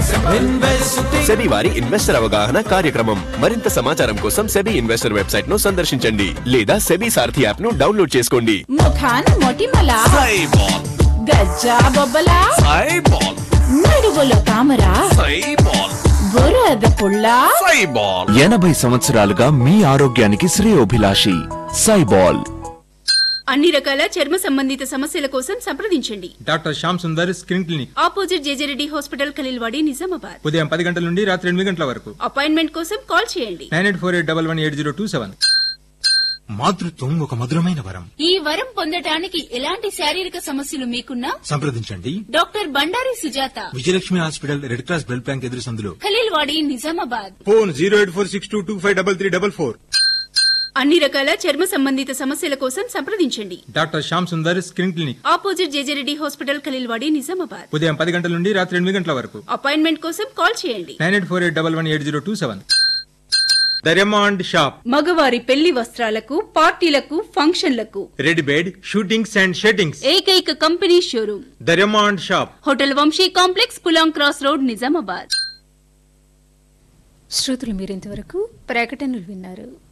SEBI వారి investor అవగాహన కార్యక్రమం మరింత సమాచారం కోసం సెబీ ఇన్వెస్టర్ వెబ్సైట్ ను సందర్శించండి లేదా సెబీ సారథి యాప్ ను డౌన్లోడ్ చేసుకోండి ముఖాన్ మొటిమల సైబాల్ గజ్జా బొబ్బల సైబాల్ నడువులో తామర సైబాల్ బురద పుల్ల సైబాల్ ఎనభై సంవత్సరాలుగా మీ ఆరోగ్యానికి శ్రేయోభిలాషి సైబాల్ అన్ని రకాల చర్మ సంబంధిత సమస్యల కోసం సంప్రదించండి doctor Shyam Sundar skin clinic opposite JJ Reddy hospital Khaleelwadi Nizamabad ఉదయం పది గంటల నుండి రాత్రి ఎనిమిది గంటల వరకు అపాయింట్మెంట్ కోసం కాల్ చేయండి nine eight four eight double one eight zero two seven మాతృత్వం ఒక మధురమైన వరం ఈ వరం పొందటానికి ఎలాంటి శారీరక సమస్యలు మీకున్నా సంప్రదించండి doctor Bandari Sujatha Vijayalakshmi hospital red cross blood bank ఎదురు సందులో Khaleelwadi Nizamabad phone zero eight four six two two five double three double four అన్ని రకాల చర్మ సంబంధిత సమస్యల కోసం సంప్రదించండి doctor Shyam Sundar skin clinic opposite JJ Reddy hospital Khaleelwadi Nizamabad ఉదయం పది గంటల నుండి రాత్రి ఎనిమిది గంటల వరకు అపాయింట్మెంట్ కోసం కాల్ చేయండి nine eight four eight double one eight zero two seven దర్యమాండ్ షాప్ మగవారి పెళ్లి వస్త్రాలకు పార్టీలకు ఫంక్షన్లకు red bed suitings and shirtings ఏకైక కంపెనీ షోరూమ్ దర్యమాండ్ షాప్ హోటల్ వంశీ కాంప్లెక్స్ పులాంగ్ క్రాస్ రోడ్ నిజామాబాద్ శ్రోతలు మీరింతవరకు ప్రకటనలు విన్నారు